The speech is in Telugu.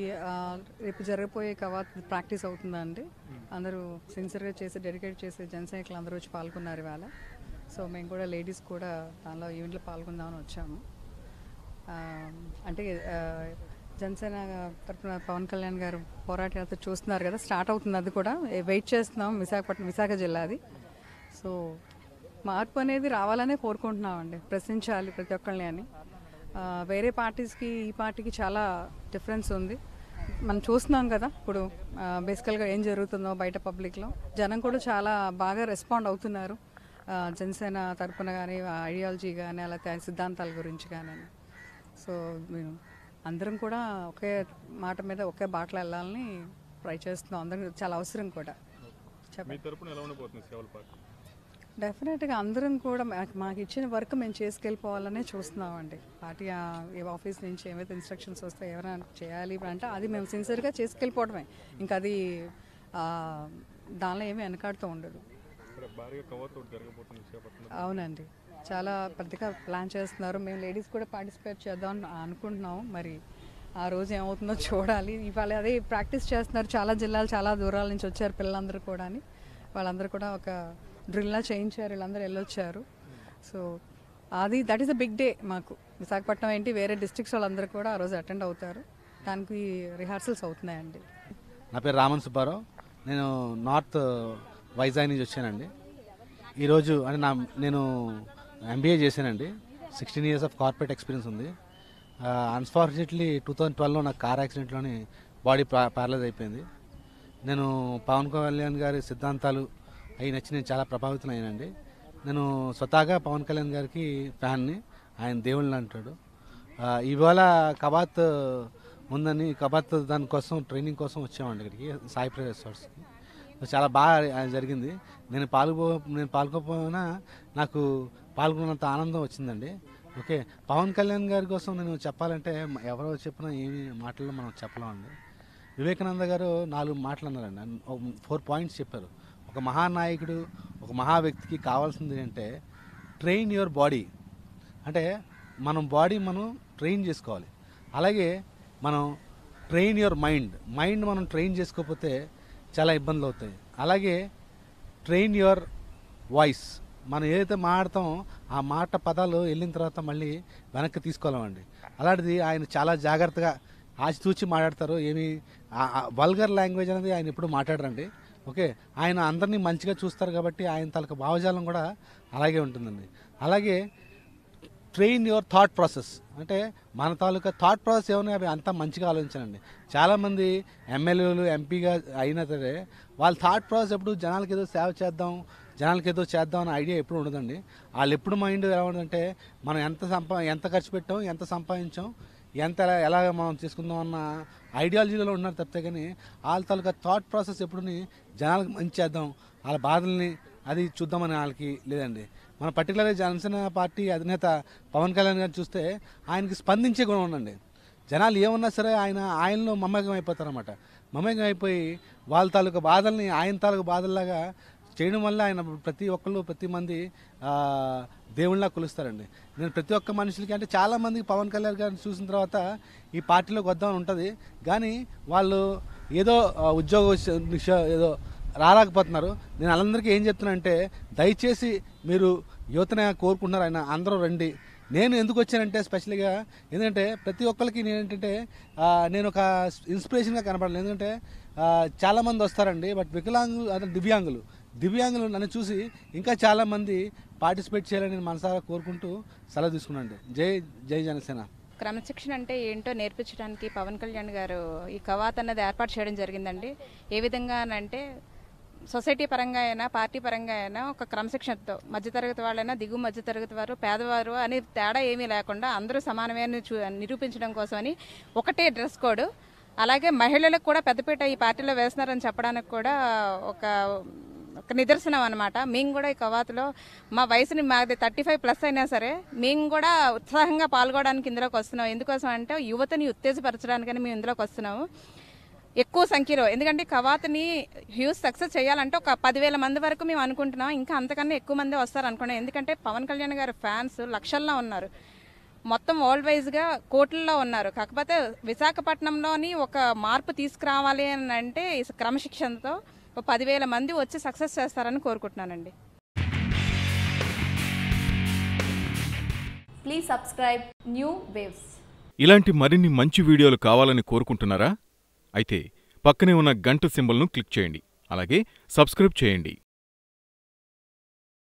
ఆ, రేపు జరగబోయే కవాత్ ప్రాక్టీస్ అవుతుందండి అందరూ సిన్సియర్గా చేసి డెడికేట్ చేసి జనసైనికులు అందరూ వచ్చి పాల్గొన్నారు ఇవాళ సో మేము కూడా లేడీస్ కూడా దానిలో ఈవెంట్లో పాల్గొందామని వచ్చాము ఆ, అంటే ఆ, జనసేన తరఫున పవన్ కళ్యాణ్ గారు పోరాట యాత్ర చూస్తున్నారు కదా స్టార్ట్ అవుతుంది అది కూడా వెయిట్ చేస్తున్నాం విశాఖపట్నం విశాఖ జిల్లాది సో మార్పు అనేది రావాలనే కోరుకుంటున్నామండి ప్రశ్నించాలి ప్రతి ఒక్కళ్ళని అని ఆ, వేరే పార్టీస్కి ఈ పార్టీకి చాలా డిఫరెన్స్ ఉంది మనం చూస్తున్నాం కదా ఇప్పుడు బేసికల్గా ఏం జరుగుతుందో బయట పబ్లిక్లో జనం కూడా చాలా బాగా రెస్పాండ్ అవుతున్నారు ఆ, జనసేన తరపున కానీ ఐడియాలజీ కానీ అలా తే- సిద్ధాంతాల గురించి కానీ సో మేము అందరం కూడా ఒకే మాట మీద ఒకే బాటలో వెళ్ళాలని ట్రై చేస్తున్నాం అందరం చాలా అవసరం కూడా మీ తరపున ఎలా ఉండబోతుంది సేవల పార్టీ డెఫినెట్గా అందరం కూడా మాకు మాకు ఇచ్చిన వర్క్ మేము చేసుకెళ్ళిపోవాలనే చూస్తున్నామండి పార్టీ ఆ, ఈ ఆఫీస్ నుంచి ఏమైతే ఇన్స్ట్రక్షన్స్ వస్తాయి ఎవరైనా చేయాలి అంటే అది మేము సిన్సియర్గా చేసుకెళ్ళిపోవడమే ఇంకా అది ఆ, దానిలో ఏమీ వెనకాడుతూ ఉండదు ఇక్కడ భారీగా కవర్ తోటి జరగబోతుంది విశాఖపట్నం అవునండి చాలా పెద్దగా ప్లాన్ చేస్తున్నారు మేము లేడీస్ కూడా పార్టిసిపేట్ చేద్దాం అని అనుకుంటున్నాం మరి ఆ రోజు ఏమవుతుందో చూడాలి ఇవాళ అదే ప్రాక్టీస్ చేస్తున్నారు చాలా జిల్లాలు చాలా దూరాల నుంచి వచ్చారు పిల్లలందరూ కూడా అని వాళ్ళందరూ కూడా ఒక డ్రిల్లా చేయించారు వీళ్ళందరూ వెళ్ళొచ్చారు సో అది that is a big day మాకు విశాఖపట్నం ఏంటి వేరే డిస్ట్రిక్ట్స్ వాళ్ళందరూ కూడా ఆ రోజు అటెండ్ అవుతారు దానికి రిహార్సల్స్ అవుతున్నాయండి నా పేరు రామన్ సుబ్బారావు నేను నార్త్ వైజాగ్ నుంచి వచ్చానండి ఈరోజు అంటే నా నేను ఎంబీఏ చేశానండి sixteen years of corporate experience ఉంది అన్ఫార్చునేట్లీ టూ థౌజండ్ ట్వెల్వ్లో నాకు కార్ యాక్సిడెంట్లోని బాడీ ప్యారలైజ్ అయిపోయింది నేను పవన్ కళ్యాణ్ గారి సిద్ధాంతాలు అవి నచ్చి నేను చాలా ప్రభావితం అయ్యానండి నేను స్వతహాగా పవన్ కళ్యాణ్ గారికి ఫ్యాన్ని ఆయన దేవుళ్ళని అంటాడు ఆ, ఇవాళ కబాత్ ఉందని కబాత్ దానికోసం ట్రైనింగ్ కోసం వచ్చామండి ఇక్కడికి సాయి ప్రే రిసార్ట్స్కి సో చాలా బాగా ఆ, జరిగింది నేను పాల్గొ నేను పాల్గొపోయినా నాకు పాల్గొన్నంత ఆనందం వచ్చిందండి ఓకే పవన్ కళ్యాణ్ గారి కోసం నేను చెప్పాలంటే మ- ఎవరో చెప్పినా ఏమి మాటల్లో మనం చెప్పలేమండి వివేకానంద గారు నాలుగు మాటలు అన్నారండి ఫోర్ పాయింట్స్ చెప్పారు ఒక మహానాయకుడు ఒక మహా వ్యక్తికి కావాల్సింది అంటే ట్రైన్ యువర్ బాడీ అంటే మనం బాడీ మనం ట్రైన్ చేసుకోవాలి అలాగే మనం ట్రైన్ యువర్ మైండ్ మైండ్ మనం ట్రైన్ చేసుకోకపోతే చాలా ఇబ్బందులు అవుతాయి అలాగే ట్రైన్ యువర్ వాయిస్ మనం ఏదైతే మాట్లాడతామో ఆ మాట పదాలు వెళ్ళిన తర్వాత మళ్ళీ వెనక్కి తీసుకోలేమండి అలాంటిది ఆయన చాలా జాగ్రత్తగా ఆచితూచి మాట్లాడతారు ఏమి వల్గర్ లాంగ్వేజ్ అనేది ఆయన ఎప్పుడు మాట్లాడరండి ఓకే ఆయన అందరినీ మంచిగా చూస్తారు కాబట్టి ఆయన తాలూకా భావజాలం కూడా అలాగే ఉంటుందండి అలాగే ట్రైన్ యువర్ థాట్ ప్రాసెస్ అంటే మన తాలూకా థాట్ ప్రాసెస్ ఏమైనా అవి అంతా మంచిగా ఆలోచించండి చాలామంది ఎమ్మెల్యేలు ఎంపీగా అయినా సరే వాళ్ళ థాట్ ప్రాసెస్ ఎప్పుడు జనాలకి ఏదో సేవ చేద్దాం జనాలకి ఏదో చేద్దాం అనే ఐడియా ఎప్పుడు ఉండదండి వాళ్ళు ఎప్పుడు మైండ్ ఎలా ఉందంటే మనం ఎంత సంపా ఎంత ఖర్చు పెట్టాం ఎంత సంపాదించాం ఎంత ఎలా ఎలాగ మనం చేసుకుందాం అన్న ఐడియాలజీలో ఉన్నారు తప్పితే కానీ వాళ్ళ తాలూకా థాట్ ప్రాసెస్ ఎప్పుడుని జనాలకు మంచి చేద్దాం వాళ్ళ బాధల్ని అది చూద్దామని వాళ్ళకి లేదండి మన పర్టికులర్గా జనసేన పార్టీ అధినేత పవన్ కళ్యాణ్ గారిని చూస్తే ఆయనకి స్పందించే గుణం ఉందండి జనాలు ఏమన్నా సరే ఆయన ఆయనలో మమేకం అయిపోతారన్నమాట మమేకం అయిపోయి వాళ్ళ తాలూకా బాధల్ని ఆయన తాలూకా బాధల్లాగా చేయడం వల్ల ఆయన ప్రతి ఒక్కళ్ళు ప్రతి మంది ఆ, దేవుళ్ళ కొలుస్తారండి నేను ప్రతి ఒక్క మనుషులకి అంటే చాలా మందికి పవన్ కళ్యాణ్ గారిని చూసిన తర్వాత ఈ పార్టీలోకి వద్దామని ఉంటుంది కానీ వాళ్ళు ఏదో ఆ, ఉద్యోగ విష- విష- ఏదో రాలేకపోతున్నారు నేను వాళ్ళందరికీ ఏం చెప్తున్నానంటే దయచేసి మీరు యువతనే కోరుకుంటున్నారు ఆయన అందరూ రండి నేను ఎందుకు వచ్చానంటే స్పెషల్గా ఎందుకంటే ప్రతి ఒక్కరికి నేను ఏంటంటే ఆ, నేను ఒక ఇన్స్పిరేషన్గా కనపడాలి ఎందుకంటే ఆ, చాలామంది వస్తారండి బట్ వికలాంగులు అదే దివ్యాంగులు దివ్యాంగులు నన్ను చూసి ఇంకా చాలామంది పార్టిసిపేట్ చేయాలని నేను మనసారా కోరుకుంటూ సెలవు తీసుకున్నాను జై జై జనసేన క్రమశిక్షణ అంటే ఏంటో నేర్పించడానికి పవన్ కళ్యాణ్ గారు ఈ కవాత్ అన్నది ఏర్పాటు చేయడం జరిగిందండి ఏ విధంగా అంటే సొసైటీ పరంగా అయినా పార్టీ పరంగా అయినా ఒక క్రమశిక్షణతో మధ్యతరగతి వాళ్ళైనా దిగు మధ్యతరగతి వారు పేదవారు అని తేడా ఏమీ లేకుండా అందరూ సమానమే అని చూ నిరూపించడం కోసమని ఒకటే డ్రెస్ కోడ్ అలాగే మహిళలకు కూడా పెద్దపీట ఈ పార్టీలో వేస్తున్నారని చెప్పడానికి కూడా ఒక ఒక నిదర్శనం అనమాట మేము కూడా ఈ కవాతులో మా వయసుని మాది థర్టీ ఫైవ్ ప్లస్ అయినా సరే మేము కూడా ఉత్సాహంగా పాల్గొనడానికి ఇందులోకి వస్తున్నాం ఎందుకోసం అంటే యువతని ఉత్తేజపరచడానికని మేము ఇందులోకి వస్తున్నాము ఎక్కువ సంఖ్యలో ఎందుకంటే కవాతుని హ్యూజ్ సక్సెస్ చేయాలంటే ఒక పదివేల మంది వరకు మేము అనుకుంటున్నాం ఇంకా అంతకన్నా ఎక్కువ మంది వస్తారు అనుకున్నాం ఎందుకంటే పవన్ కళ్యాణ్ గారి ఫ్యాన్స్ లక్షల్లో ఉన్నారు మొత్తం వరల్డ్ వైజ్గా కోట్లలో ఉన్నారు కాకపోతే విశాఖపట్నంలోని ఒక మార్పు తీసుకురావాలి అని అంటే ఈ క్రమశిక్షణతో ఒక పదివేల మంది వచ్చి సక్సెస్ చేస్తారని కోరుకుంటున్నానండి Please subscribe New Waves. ఇలాంటి మరిన్ని మంచి వీడియోలు కావాలని కోరుకుంటున్నారా అయితే పక్కనే ఉన్న గంట సింబల్ను క్లిక్ చేయండి అలాగే సబ్స్క్రైబ్ చేయండి